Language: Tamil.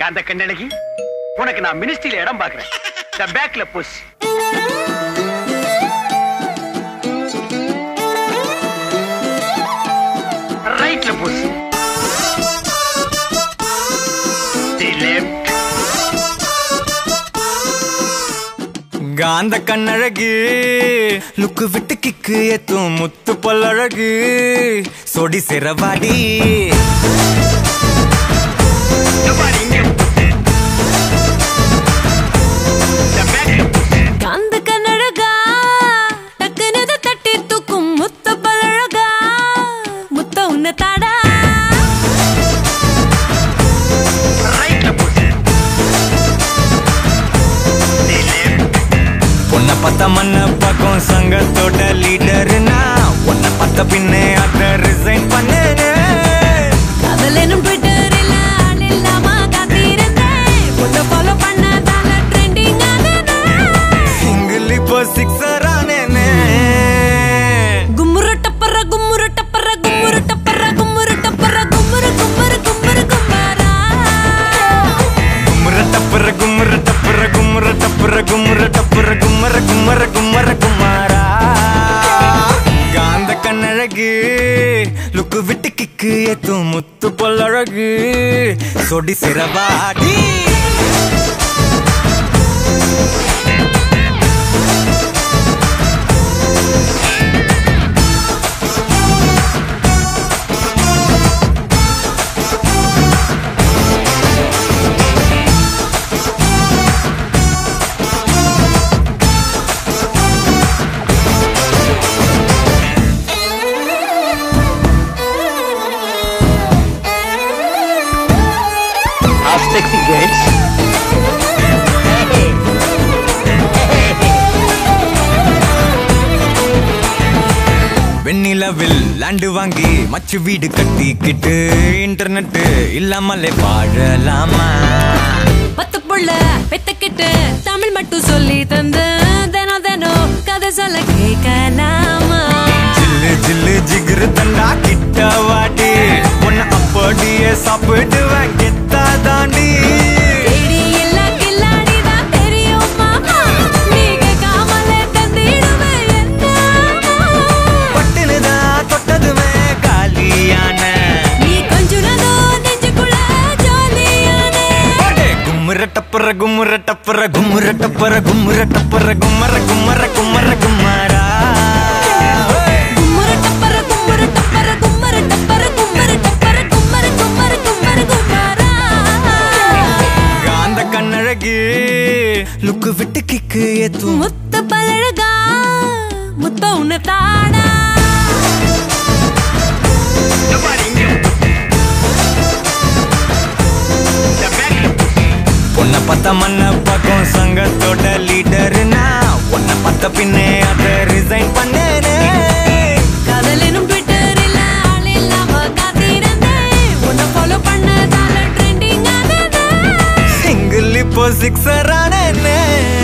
காந்த கண்ணழகி உனக்கு நான் மினிஸ்ட்ரியில இடம் பாக்குறேன் இந்த பேக்ல புஷ் ரைட்ல புஷ் தி லெஃப்ட் காந்த கண்ணழகு லுக்கு விட்டு கிக்கு ஏத்தும் முத்து பல்லழகு சொடி சிறவாடி காந்த கண்ணழகா டக்குனது தட்டி தூக்கும் முத்த பழகா முத்த உன்ன தாடா பொண்ண பத்த மண்ண பக்கம் சங்கத்தோட லீடர்னா உன்னை பத்த பின்னே அத ரிசைன் பண்ணுங்க காதல் எனும் ட்விட்டரில் ஆள் இல்லாம காத்திருந்தேன் உன்னை ஃபாலோ பண்ணதால ட்ரெண்டிங் சிங்கிள் இப்போ சிக்ஸர் ஆனேனே கும்முரு டப்பர கும்முரு டப்பர கும்முரு டப்பர கும்முரு டப்பர கும்முரு கும்முரு கும்முரு கும்மாரா கும்முற டப்புற கும்முற டப்புற கும்முற டப்புற கும்முற டப்புற கும்மர கும்மர கும்மர குமாரா காந்த கண்ணழகு லுக்கு விட்டு கிக்கு ஏத்தும் முத்து பொல்லழகு சொடி சிறவாடி Half sexy girls. வெண்ணிலவில் லேண்டு வாங்கி மச்சு வீடு கட்டிக்கிட்டு இன்டர்நெட் இல்லாமலே வாழலாமா பத்து புள்ள பெத்துக்கிட்டு தமிழ் மட்டும் சொல்லி தந்து தினம் தினம் கதை சொல்ல கேட்கலாமா ஜில்லு ஜில்லு ஜிகிரு தண்டா கிட்ட வாடி உன்னை அப்படியே சாப்பிடுவேன் கெத்தா தாண்டி தேடி இல்ல கில்லாடிதான் தெரியும் மாமா நீங்க காமலே தந்திடுவேன் என்ன பட்டுனுதான் தொட்டதுமே காலியான நீ கொஞ்சுனதோ நெஞ்சுக்குள்ள ஜாலியானே போடு. கும்முற டப்புற கும்முற டப்புற கும்முற டப்புற கும்முற டப்புற கும்மர கும்மர கும்மர கும்மரா கும்மர டப்பர கும்மர டப்பர கும்மர டப்பர கும்மர டப்பர கும்மர கும்மர கும்மர கும்மரா காந்த கண்ணழகு லுக்கு விட்டு கிக்கு ஏத்தும் முத்த பழகா முத்த உன்னை தாடா பொண்ண பத்த மண்ண பக்கம் சங்கத்தோட லீடர்னா உன்னை பத்த பின்னே அத ரிசைன் பண்ணேனே காதல் எனும் ட்விட்டரில் ஆள் இல்லாம காத்திருந்தேன் உன்னை ஃபாலோ பண்ணதால ட்ரெண்டிங் ஆனதே சிங்கிள் இப்போ சிக்ஸர் ஆனேனே